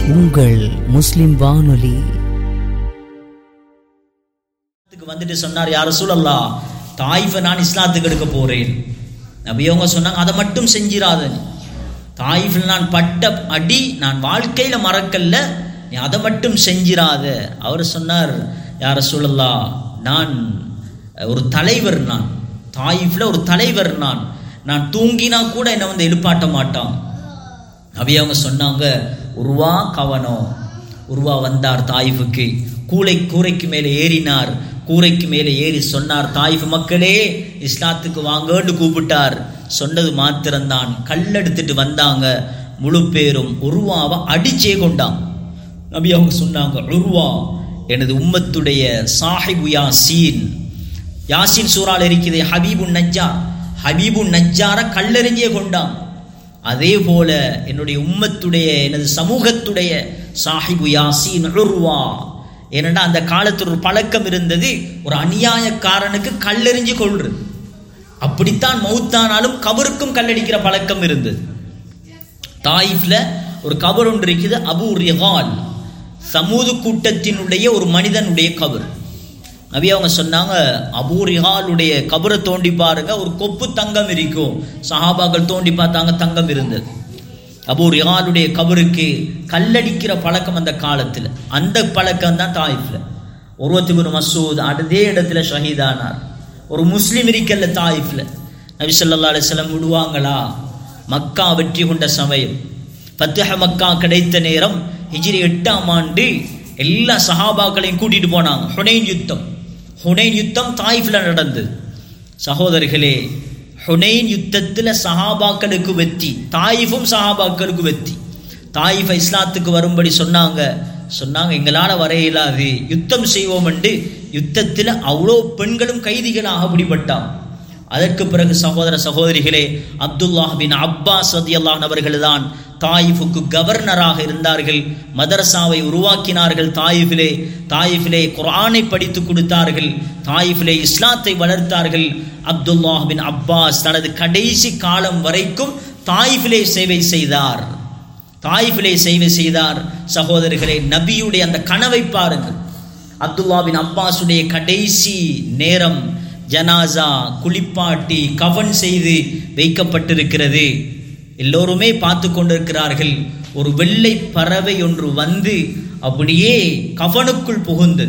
உங்கள் முஸ்லிம் வானொலி இஸ்லாத்துக்கு வந்துட்டு சொன்னார் யார் சூழல்லா தாய்ஃபை நான் இஸ்லாத்துக்கு எடுக்க போறேன் நபி அவங்க சொன்னாங்க அதை மட்டும் செஞ்சிராத நீ தாய்ஃபில் நான் பட்ட அடி நான் வாழ்க்கையில மறக்கல்ல நீ அதை மட்டும் செஞ்சிராத அவர் சொன்னார் யார சூழல்லா நான் ஒரு தலைவர் நான் தாயிஃபில் ஒரு தலைவர் நான் நான் தூங்கினா கூட என்னை வந்து எழுப்பாட்ட மாட்டான் நபி அவங்க சொன்னாங்க உருவா கவனம் உருவா வந்தார் தாயிஃபுக்கு கூளை கூரைக்கு மேலே ஏறினார் கூரைக்கு மேலே ஏறி சொன்னார் தாயிஃபு மக்களே இஸ்லாத்துக்கு வாங்கன்னு கூப்பிட்டார் சொன்னது மாத்திரம்தான் கல்லெடுத்துட்டு வந்தாங்க முழு பேரும் உருவாவை அடிச்சே கொண்டான் நபி அவங்க சொன்னாங்க உருவா எனது உம்மத்துடைய சாஹிபு யாசீன் யாசின் சூறால் இருக்கிறதே ஹபீபு நஜ்ஜார் ஹபீபு நஜ்ஜார கல்லெறிஞ்சே கொண்டான் அதே போல என்னுடைய உம்மத்துடைய எனது சமூகத்துடைய சாஹிபு யாசீன் உருவா ஏனென்றா அந்த காலத்தில் ஒரு பழக்கம் இருந்தது ஒரு அநியாயக்காரனுக்கு கல்லெறிஞ்சு கொள்றது அப்படித்தான் மௌத்தானாலும் கபருக்கும் கல்லடிக்கிற பழக்கம் இருந்தது தாயிஃப்ல ஒரு கபர் ஒன்று இருக்குது அபு ரிஹால் சமூது கூட்டத்தினுடைய ஒரு மனிதனுடைய கபர் நபி அவங்க சொன்னாங்க அபூ ரிஹாலுடைய கபரை தோண்டி பாருங்க ஒரு கொப்பு தங்கம் இருக்கும் சஹாபாக்கள் தோண்டி பார்த்தாங்க தங்கம் இருந்தது அபூ ரிஹாலுடைய கபருக்கு கல்லடிக்கிற பழக்கம் அந்த காலத்தில் அந்த பழக்கம் தான் தாயிஃப்ல ஒருவத்துக்கு மசூத் அதே இடத்துல ஷஹீதானார் ஒரு முஸ்லீம் இருக்கல்ல தாயிஃப்ல நபி ஸல்லல்லாஹு அலைஹி வஸல்லம் விடுவாங்களா மக்கா வெற்றி கொண்ட சமயம் பத்துஹ மக்கா கிடைத்த நேரம் ஹிஜ்ரி எட்டாம் ஆண்டு எல்லா சஹாபாக்களையும் கூட்டிட்டு போனாங்க ஹுனைன் யுத்தம் ஹுனைன் யுத்தம் தாயிஃப்ல நடந்தது சகோதரர்களே ஹுனைன் யுத்தத்தில் சஹாபாக்களுக்கு வெற்றி தாயிஃபும் சஹாபாக்களுக்கு வெற்றி தாயிஃபை இஸ்லாத்துக்கு வரும்படி சொன்னாங்க சொன்னாங்க எங்களால் வர இயலாது யுத்தம் செய்வோம் என்று யுத்தத்தில் அவ்வளோ பெண்களும் கைதிகளாக பிடிபட்டான் அதற்கு பிறகு சகோதர சகோதரிகளே அப்துல்லாஹ் பின் அப்பாஸ் ரதியல்லாஹ் அவர்கள் தான் தாயிஃபுக்கு கவர்னராக இருந்தார்கள் மதரசாவை உருவாக்கினார்கள் தாயிஃபிலே தாயிஃபிலே குர்ஆனை படித்து கொடுத்தார்கள் தாயிஃபிலே இஸ்லாத்தை வளர்த்தார்கள் அப்துல்லாஹ் பின் அப்பாஸ் தனது கடைசி காலம் வரைக்கும் தாயிஃபிலே சேவை செய்தார் தாயிஃபிலே சேவை செய்தார் சகோதரர்களே நபியுடைய அந்த கனவை பாருங்கள் அப்துல்லா பின் அப்பாஸுடைய கடைசி நேரம் ஜனாசா குளிப்பாட்டி கவன் செய்து வைக்கப்பட்டிருக்கிறது எல்லோருமே பார்த்து கொண்டிருக்கிறார்கள் ஒரு வெள்ளை பறவை ஒன்று வந்து அப்படியே கவனுக்குள் புகுந்தது